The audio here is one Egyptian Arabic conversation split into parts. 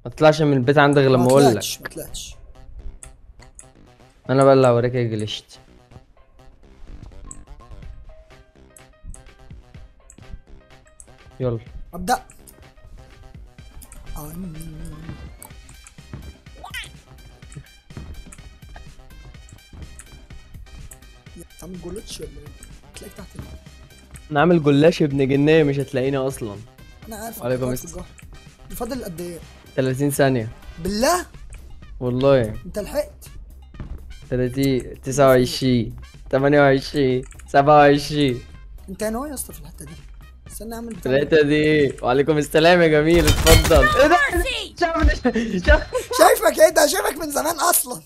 ما تطلعش من البيت عندك غير لما ما اقول لك طلعتش ما طلعتش انا بقى اللي هوريك ايه جلشت يلا ابدا آه. يا تعمل جولتش ولا ايه؟ تلاقيك تحت الماء انا عامل جلاش ابن جنيه مش هتلاقيني اصلا انا عارف عليكم أنا قاعد في السلام. الجهر. بفضل قد ايه؟ 30 ثانية بالله والله انت لحقت 30 29 28 27 انت هنا يا اسطى في الحته دي استنى اعمل بتاع ثلاثة دي وعليكم السلام يا جميل اتفضل ايه ده شافني شاف شايفك ايه ده شايفك من زمان اصلا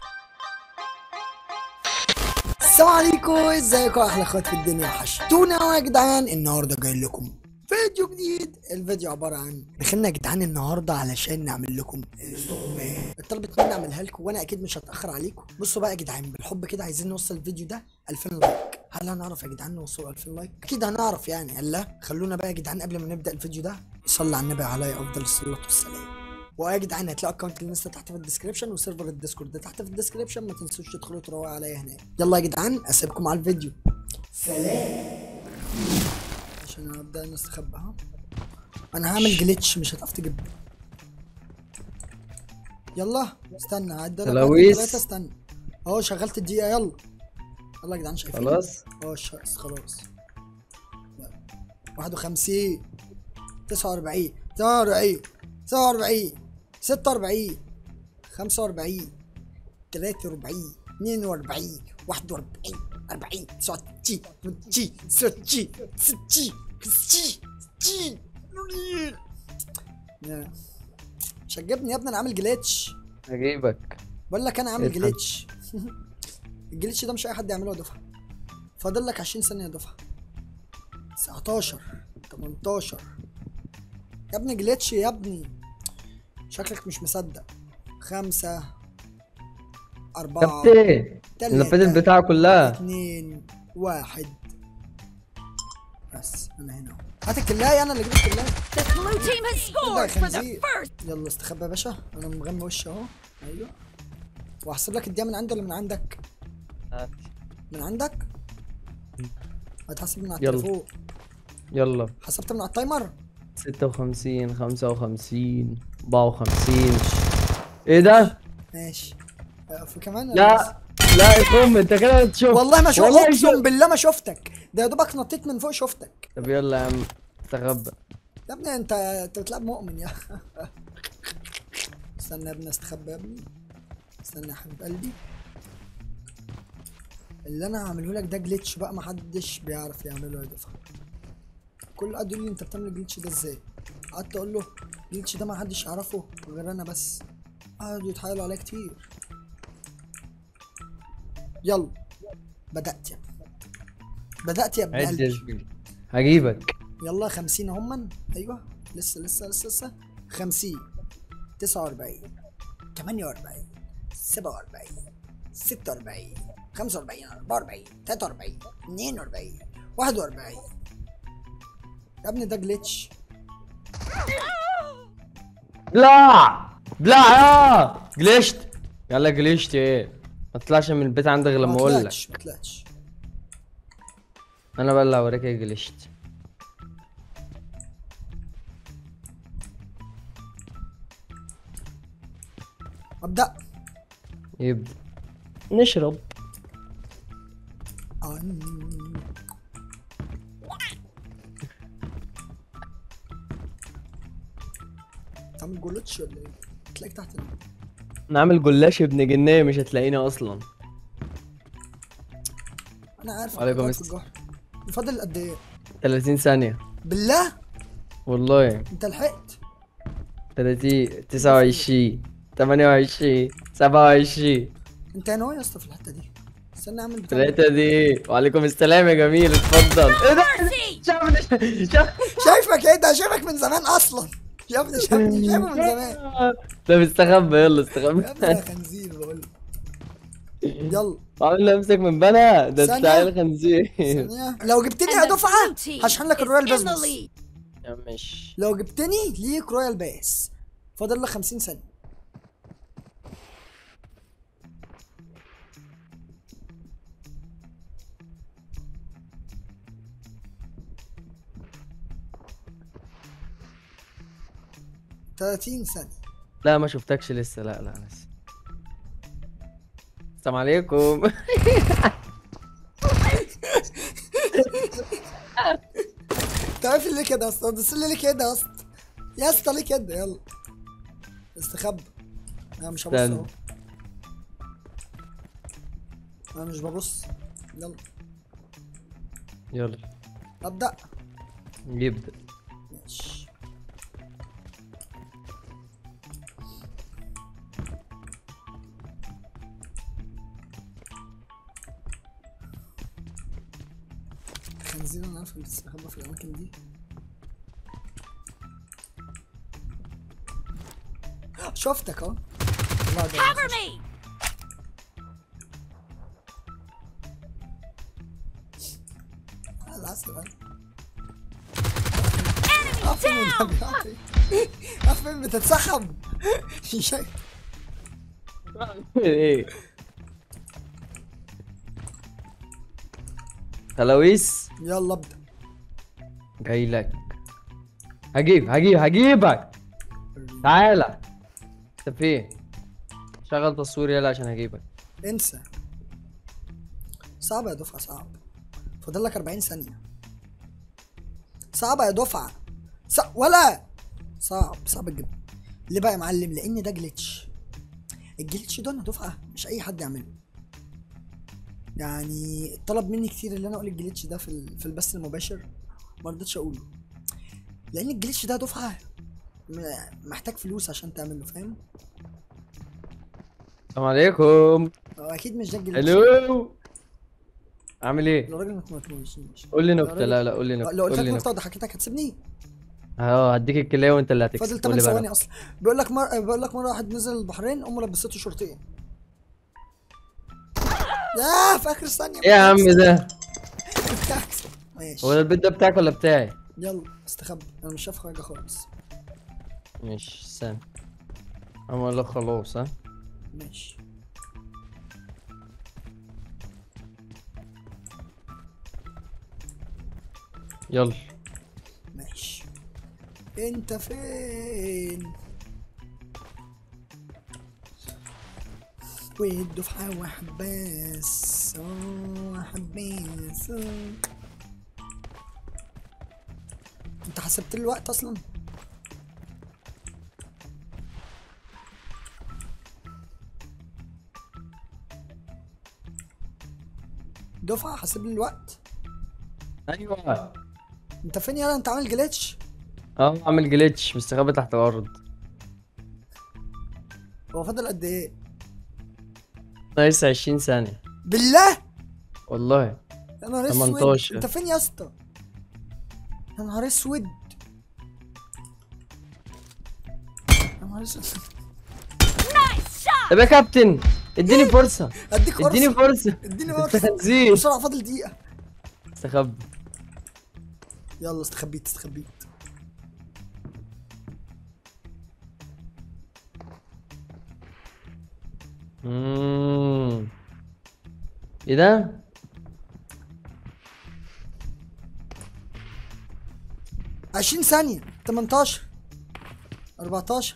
السلام عليكم ازيكم احلى اخوات في الدنيا وحشتونا يا جدعان النهارده جاي لكم فيديو جديد الفيديو عباره عن دخلنا يا جدعان النهارده علشان نعمل لكم استغماء طلبت مني اعملها لكم وانا اكيد مش هتاخر عليكم بصوا بقى يا جدعان بالحب كده عايزين نوصل الفيديو ده 2000 لايك هل هنعرف يا جدعان نوصل 2000 لايك اكيد هنعرف يعني هلا خلونا بقى يا جدعان قبل ما نبدا الفيديو ده صلي على النبي عليه افضل الصلاه والسلام ويا جدعان هتلاقوا اكونت الانستا تحت في الديسكربشن وسيرفر الديسكورد ده تحت في الديسكربشن ما تنسوش تدخلوا تروقوا عليا هناك يلا يا جدعان اسيبكم على الفيديو سلام عشان ابدا نستخبى ها انا هعمل جليتش مش هتعرف تجيب يلا استنى عد لك تلاويس. ثلاثة استنى اهو شغلت الدقيقة يلا يلا يا جدعان شايفين خلاص اه ش- خلاص يلا. 51 49 48 47 46 45 43 42 41 40 39 40 60 60 60 60 يا. مش هتجيبني يا ابني انا عامل جليتش هجيبك بقول لك انا عامل افهم. جليتش الجليتش ده مش اي حد يعمله يا دفعه فاضل لك 20 ثانيه يا دفعه 19 18 يا ابني جليتش يا ابني شكلك مش مصدق خمسة أربعة كابتن تلاتة نفذت البتاعة كلها اتنين واحد بس أنا هنا أهو. هات الكلاية أنا اللي جبت الكلاية The blue team has scored for the خنزير. first. يلا استخبى يا باشا أنا مغمى وشي أهو أيوه وأحسب لك الدقيقة من عندي ولا من عندك؟ من عندك؟ هتحسب من على يلا. التليفون يلا حسبت من على التايمر 56 55 54 ايه ده؟ ماشي آه، في كمان لا لا يا ام انت كده تشوف والله ما شفت والله اقسم شوف. بالله ما شفتك ده يا دوبك نطيت من فوق شفتك طب يلا يا عم استخبى يا ابني انت انت بتلعب مؤمن يا استنى يا ابني استخبى يا ابني استنى يا حبيب قلبي اللي انا هعمله لك ده جليتش بقى محدش بيعرف يعمله يا دفعه كل قعد يقول لي انت بتعمل الجليتش ده ازاي قعدت اقول له الجليتش ده محدش يعرفه غير انا بس قعدوا يتحايلوا عليا كتير يلا بدأت يا ابني بدأت يا ابن عد قلبي يا زميلي. هجيبك يلا خمسين هما ايوه لسه لسه لسه لسه خمسين تسعة وأربعين تمانية وأربعين سبعة وأربعين ستة وأربعين خمسة وأربعين أربعة وأربعين تلاتة وأربعين اتنين وأربعين واحد وأربعين يا ابني ده جليتش لا لا يا جلشت يلا جلشت ايه ما تطلعش من البيت عندك غير لما ما اقول لك طلعتش ما طلعتش انا بقى اللي هوريك ايه جلشت أبدأ يبدا نشرب آن. تعمل جولتش ولا ايه؟ تلاقيك تحت الماء. انا عامل جلاش ابن جنيه مش هتلاقيني اصلا انا عارف أنا عليكم قاعد في السلام. الجهر بفضل قد ايه؟ 30 ثانية بالله والله انت لحقت 30 29 28 27 انت هنا يا اسطى في الحته دي استنى اعمل بتاع ثلاثة دي وعليكم السلام يا جميل اتفضل ايه ده Mercy. شافني شاف شايفك ايه ده شايفك من زمان اصلا يا ابني شايفني شايفه من زمان طب استخبى يلا يا ابني استخبى يا خنزير بقول لك. يلا عامل نفسك من بنا ده ثانية. انت عيل خنزير ثانية. لو جبتني And يا the دفعه blue team هشحن لك is الرويال in the بيزنس lead. يا مش لو جبتني ليك رويال باس فاضل لك 50 ثانيه تلاتين ثانية لا ما شفتكش لسه لا لا لسه السلام عليكم تعرف ليه كده يا اسطى؟ بس ليه كده يا اسطى؟ يا اسطى ليه كده؟ يلا استخبى انا مش هبص استنى. اهو انا مش ببص يلا يلا ابدا يبدأ ماشي خنزير انا عارف اللي بتستخبى في الاماكن دي شفتك اهو لا ده Cover me! العسل بقى Enemy عفوا down! والنبي، عفوا. عفوا بتتسحب شايف ايه خلاويس يلا ابدا جاي لك هجيب هجيب هجيبك تعالى انت فين شغل تصوير يلا عشان هجيبك انسى صعبة يا دفعة صعب فاضل لك 40 ثانية صعبة يا دفعة صعب ولا صعب صعب جدا ليه بقى يا معلم لان ده جليتش الجليتش ده يا دفعة مش اي حد يعمله يعني طلب مني كتير اللي انا اقول الجليتش ده في ال- في البث المباشر ما رضيتش اقوله لان الجليتش ده دفعة م- محتاج فلوس عشان تعمله فاهم السلام عليكم هو اكيد مش ده الجليتش الو عامل ايه لو راجل ما تموتنيش قول لي لو نكته راجل- لا لا قول لي نكته لو قلت قول لك لي نكته نكته وضحكتك هتسيبني اه هديك الكليه وانت اللي هتكسب فاضل قول 8 لي بقى ثواني اصلا بيقول لك مر... بيقول لك مره واحد نزل البحرين امه لبسته شورتين يا في اخر ثانيه ايه يا عم ده ماشي هو ده البيت ده بتاعك ولا بتاعي يلا استخبى انا مش شايف حاجه خالص مش استنى انا اقول لك خلاص ها ماشي يلا ماشي انت فين والدفعة واحد بس اه واحد بس آه. انت حسبت لي الوقت اصلا دفعة حاسب لي الوقت ايوه انت فين يلا انت عامل جليتش اه عامل جليتش مستخبي تحت الارض هو فاضل قد ايه ناقص 20 ثانيه بالله والله يا نهار اسود 18. انت فين يا اسطى يا نهار اسود يا نهار اسود Nice shot! طب يا كابتن اديني فرصه اديك فرصه اديني فرصه اديني انت فرصه خنزير بسرعه فاضل دقيقه استخبى يلا استخبيت استخبيت اممم ايه ده 20 ثانيه 18 14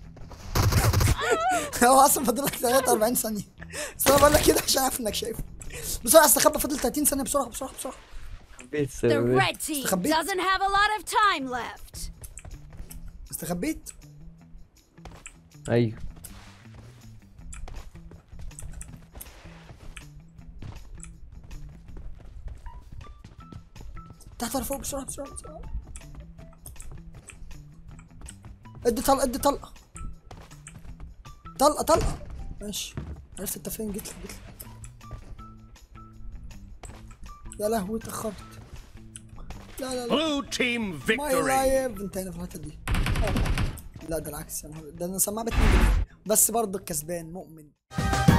هو اصلا فاضل لك 43 ثانيه بس انا بقول لك كده عشان عارف انك شايفه بسرعه استخبى فاضل 30 ثانيه بسرعه بسرعه بسرعه بيت The سوي red team Stop. doesn't have a lot of time left. استخبيت ايوه تحت ولا فوق بسرعه بسرعه بسرعه ادي طلقه ادي طلقه طلقه طلقه ماشي عرفت انت فين جيت لك جيت لك يا لهوي اتاخرت لا لا لا Blue team ماي victory. لايف انت هنا في الحته دي لا ده العكس يا نهار ده انا سماعه باتنين جنيه بس برضه الكسبان مؤمن